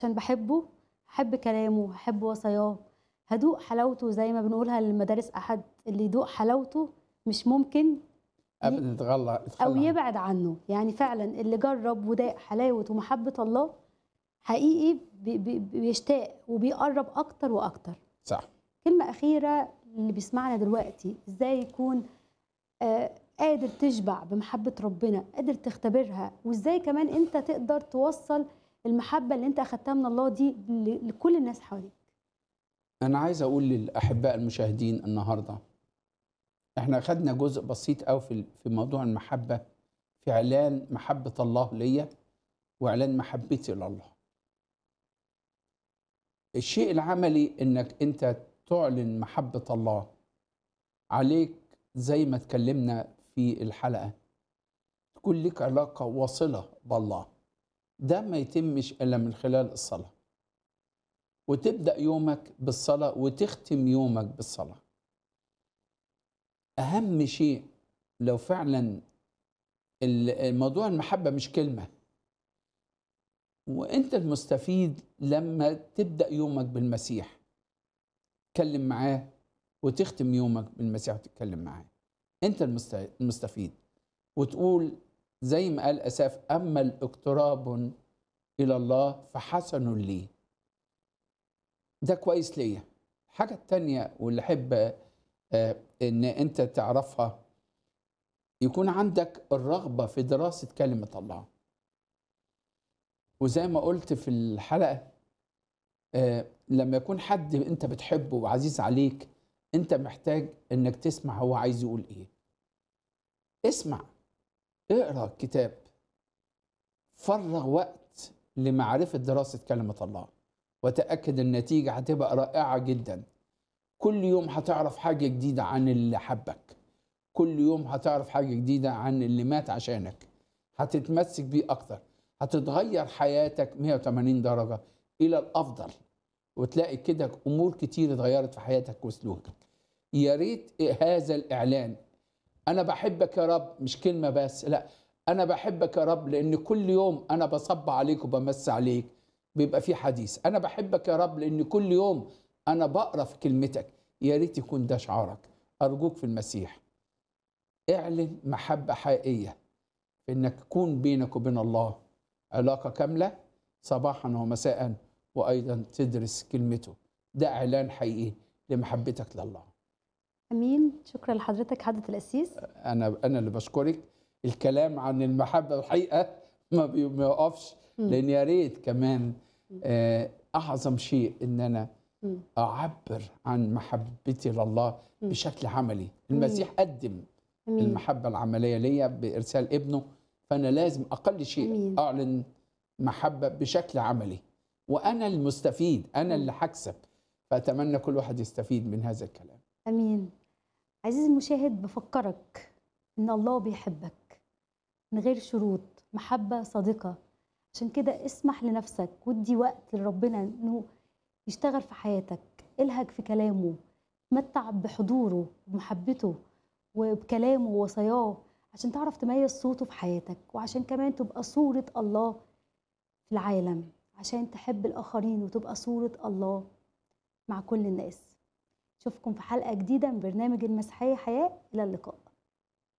عشان بحبه هحب كلامه هحب وصاياه هدوق حلاوته زي ما بنقولها للمدارس احد اللي يدوق حلاوته مش ممكن ابدا يتغلى او يتخلى عنه. يبعد عنه يعني فعلا اللي جرب وداق حلاوه ومحبه الله حقيقي بي- بي- بيشتاق وبيقرب اكتر واكتر صح كلمه اخيره اللي بيسمعنا دلوقتي ازاي يكون آه قادر تشبع بمحبه ربنا قادر تختبرها وازاي كمان انت تقدر توصل المحبه اللي انت اخدتها من الله دي ل- لكل الناس حواليك انا عايز اقول للاحباء المشاهدين النهارده احنا خدنا جزء بسيط قوي في في موضوع المحبه في اعلان محبه الله ليا واعلان محبتي لله الشيء العملي انك انت تعلن محبه الله عليك زي ما اتكلمنا في الحلقه تكون لك علاقه واصله بالله ده ما يتمش الا من خلال الصلاه وتبدا يومك بالصلاه وتختم يومك بالصلاه اهم شيء لو فعلا الموضوع المحبه مش كلمه وانت المستفيد لما تبدا يومك بالمسيح تكلم معاه وتختم يومك بالمسيح وتتكلم معاه انت المست- المستفيد وتقول زي ما قال اساف اما الاقتراب الى الله فحسن لي ده كويس ليا الحاجه التانية واللي احب آه، ان انت تعرفها يكون عندك الرغبه في دراسه كلمه الله وزي ما قلت في الحلقه آه، لما يكون حد انت بتحبه وعزيز عليك انت محتاج انك تسمع هو عايز يقول ايه اسمع اقرا كتاب فرغ وقت لمعرفه دراسه كلمه الله وتاكد النتيجه هتبقى رائعه جدا كل يوم هتعرف حاجه جديده عن اللي حبك كل يوم هتعرف حاجه جديده عن اللي مات عشانك هتتمسك بيه اكتر هتتغير حياتك 180 درجه الى الافضل وتلاقي كده امور كتير اتغيرت في حياتك وسلوكك يا ريت هذا الاعلان انا بحبك يا رب مش كلمه بس لا انا بحبك يا رب لان كل يوم انا بصب عليك وبمس عليك بيبقى في حديث انا بحبك يا رب لان كل يوم انا بقرا في كلمتك يا ريت يكون ده شعارك ارجوك في المسيح اعلن محبه حقيقيه في انك يكون بينك وبين الله علاقه كامله صباحا ومساء وايضا تدرس كلمته ده اعلان حقيقي لمحبتك لله امين شكرا لحضرتك حضره القسيس انا انا اللي بشكرك الكلام عن المحبه الحقيقه ما بي- ما يقفش مم. لان يا ريت كمان آه، اعظم شيء ان انا مم. اعبر عن محبتي لله مم. بشكل عملي المسيح قدم امين المحبه العمليه ليا بارسال ابنه فانا لازم اقل شيء أمين. اعلن محبه بشكل عملي وانا المستفيد انا اللي هكسب فاتمنى كل واحد يستفيد من هذا الكلام امين عزيزي المشاهد بفكرك ان الله بيحبك من غير شروط محبه صادقه عشان كده اسمح لنفسك ودي وقت لربنا انه يشتغل في حياتك الهج في كلامه تمتع بحضوره ومحبته وبكلامه ووصاياه عشان تعرف تميز صوته في حياتك وعشان كمان تبقى صورة الله في العالم عشان تحب الآخرين وتبقى صورة الله مع كل الناس اشوفكم في حلقة جديدة من برنامج المسيحية حياة إلى اللقاء